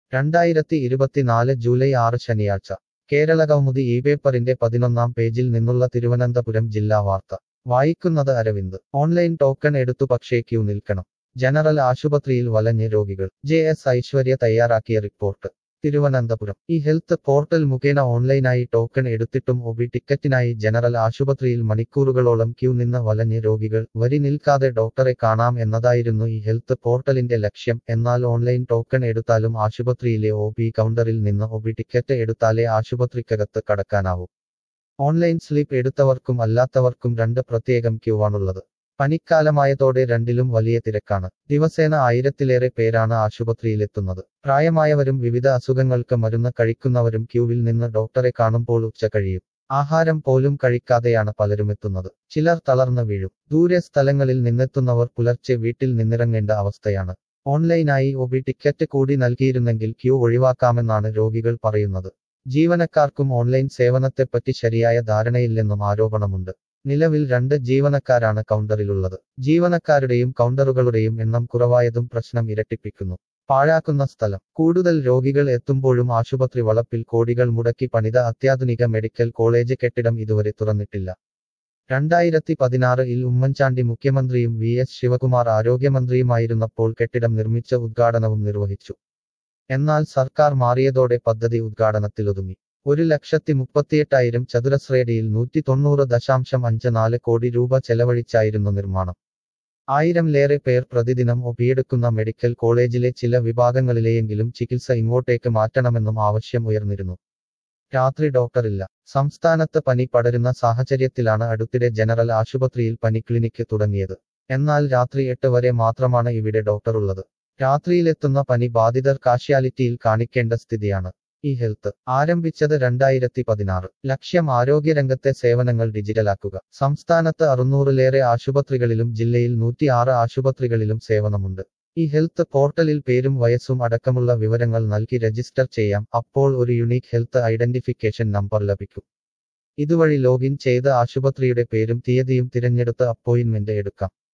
രണ്ടായിരത്തി ഇരുപത്തിനാല് ജൂലൈ ആറ് ശനിയാഴ്ച കേരളകൗമുദി ഈ പേപ്പറിന്റെ പതിനൊന്നാം പേജിൽ നിന്നുള്ള തിരുവനന്തപുരം ജില്ലാ വാർത്ത വായിക്കുന്നത് അരവിന്ദ് ഓൺലൈൻ ടോക്കൺ എടുത്തു പക്ഷേ ക്യൂ നിൽക്കണം ജനറൽ ആശുപത്രിയിൽ വലഞ്ഞ് രോഗികൾ ജെ എസ് ഐശ്വര്യ തയ്യാറാക്കിയ റിപ്പോർട്ട് തിരുവനന്തപുരം ഈ ഹെൽത്ത് പോർട്ടൽ മുഖേന ഓൺലൈനായി ടോക്കൺ എടുത്തിട്ടും ഒബി ടിക്കറ്റിനായി ജനറൽ ആശുപത്രിയിൽ മണിക്കൂറുകളോളം ക്യൂ നിന്ന് വലഞ്ഞ് രോഗികൾ വരി നിൽക്കാതെ ഡോക്ടറെ കാണാം എന്നതായിരുന്നു ഈ ഹെൽത്ത് പോർട്ടലിന്റെ ലക്ഷ്യം എന്നാൽ ഓൺലൈൻ ടോക്കൺ എടുത്താലും ആശുപത്രിയിലെ ഒ പി കൗണ്ടറിൽ നിന്ന് ഒബി ടിക്കറ്റ് എടുത്താലേ ആശുപത്രിക്കകത്ത് കടക്കാനാവൂ ഓൺലൈൻ സ്ലിപ്പ് എടുത്തവർക്കും അല്ലാത്തവർക്കും രണ്ട് പ്രത്യേകം ക്യൂവാണുള്ളത് പനിക്കാലമായതോടെ രണ്ടിലും വലിയ തിരക്കാണ് ദിവസേന ആയിരത്തിലേറെ പേരാണ് ആശുപത്രിയിലെത്തുന്നത് പ്രായമായവരും വിവിധ അസുഖങ്ങൾക്ക് മരുന്ന് കഴിക്കുന്നവരും ക്യൂവിൽ നിന്ന് ഡോക്ടറെ കാണുമ്പോൾ ഉച്ച കഴിയും ആഹാരം പോലും കഴിക്കാതെയാണ് പലരും എത്തുന്നത് ചിലർ തളർന്നു വീഴും ദൂരെ സ്ഥലങ്ങളിൽ നിന്നെത്തുന്നവർ പുലർച്ചെ വീട്ടിൽ നിന്നിറങ്ങേണ്ട അവസ്ഥയാണ് ഓൺലൈനായി ഒബി ടിക്കറ്റ് കൂടി നൽകിയിരുന്നെങ്കിൽ ക്യൂ ഒഴിവാക്കാമെന്നാണ് രോഗികൾ പറയുന്നത് ജീവനക്കാർക്കും ഓൺലൈൻ സേവനത്തെപ്പറ്റി ശരിയായ ധാരണയില്ലെന്നും ആരോപണമുണ്ട് നിലവിൽ രണ്ട് ജീവനക്കാരാണ് കൗണ്ടറിലുള്ളത് ജീവനക്കാരുടെയും കൗണ്ടറുകളുടെയും എണ്ണം കുറവായതും പ്രശ്നം ഇരട്ടിപ്പിക്കുന്നു പാഴാക്കുന്ന സ്ഥലം കൂടുതൽ രോഗികൾ എത്തുമ്പോഴും ആശുപത്രി വളപ്പിൽ കോടികൾ മുടക്കി പണിത അത്യാധുനിക മെഡിക്കൽ കോളേജ് കെട്ടിടം ഇതുവരെ തുറന്നിട്ടില്ല രണ്ടായിരത്തി പതിനാറിൽ ഉമ്മൻചാണ്ടി മുഖ്യമന്ത്രിയും വി എസ് ശിവകുമാർ ആരോഗ്യമന്ത്രിയുമായിരുന്നപ്പോൾ കെട്ടിടം നിർമ്മിച്ച ഉദ്ഘാടനവും നിർവഹിച്ചു എന്നാൽ സർക്കാർ മാറിയതോടെ പദ്ധതി ഉദ്ഘാടനത്തിലൊതുങ്ങി ഒരു ലക്ഷത്തി മുപ്പത്തിയെട്ടായിരം ചതുരശ്രയടിയിൽ നൂറ്റി തൊണ്ണൂറ് ദശാംശം അഞ്ച് നാല് കോടി രൂപ ചെലവഴിച്ചായിരുന്നു നിർമ്മാണം ആയിരംലേറെ പേർ പ്രതിദിനം ഒപ്പിയെടുക്കുന്ന മെഡിക്കൽ കോളേജിലെ ചില വിഭാഗങ്ങളിലെയെങ്കിലും ചികിത്സ ഇങ്ങോട്ടേക്ക് മാറ്റണമെന്നും ആവശ്യം ഉയർന്നിരുന്നു രാത്രി ഡോക്ടറില്ല സംസ്ഥാനത്ത് പനി പടരുന്ന സാഹചര്യത്തിലാണ് അടുത്തിടെ ജനറൽ ആശുപത്രിയിൽ പനി ക്ലിനിക്ക് തുടങ്ങിയത് എന്നാൽ രാത്രി എട്ട് വരെ മാത്രമാണ് ഇവിടെ ഡോക്ടറുള്ളത് രാത്രിയിലെത്തുന്ന പനി ബാധിതർ കാഷ്യാലിറ്റിയിൽ കാണിക്കേണ്ട സ്ഥിതിയാണ് ഈ ഹെൽത്ത് ആരംഭിച്ചത് രണ്ടായിരത്തി പതിനാറ് ലക്ഷ്യം ആരോഗ്യരംഗത്തെ സേവനങ്ങൾ ഡിജിറ്റലാക്കുക സംസ്ഥാനത്ത് അറുന്നൂറിലേറെ ആശുപത്രികളിലും ജില്ലയിൽ നൂറ്റിയാറ് ആശുപത്രികളിലും സേവനമുണ്ട് ഈ ഹെൽത്ത് പോർട്ടലിൽ പേരും വയസ്സും അടക്കമുള്ള വിവരങ്ങൾ നൽകി രജിസ്റ്റർ ചെയ്യാം അപ്പോൾ ഒരു യുണീക്ക് ഹെൽത്ത് ഐഡന്റിഫിക്കേഷൻ നമ്പർ ലഭിക്കും ഇതുവഴി ലോഗിൻ ചെയ്ത് ആശുപത്രിയുടെ പേരും തീയതിയും തിരഞ്ഞെടുത്ത് അപ്പോയിന്റ്മെന്റ് എടുക്കാം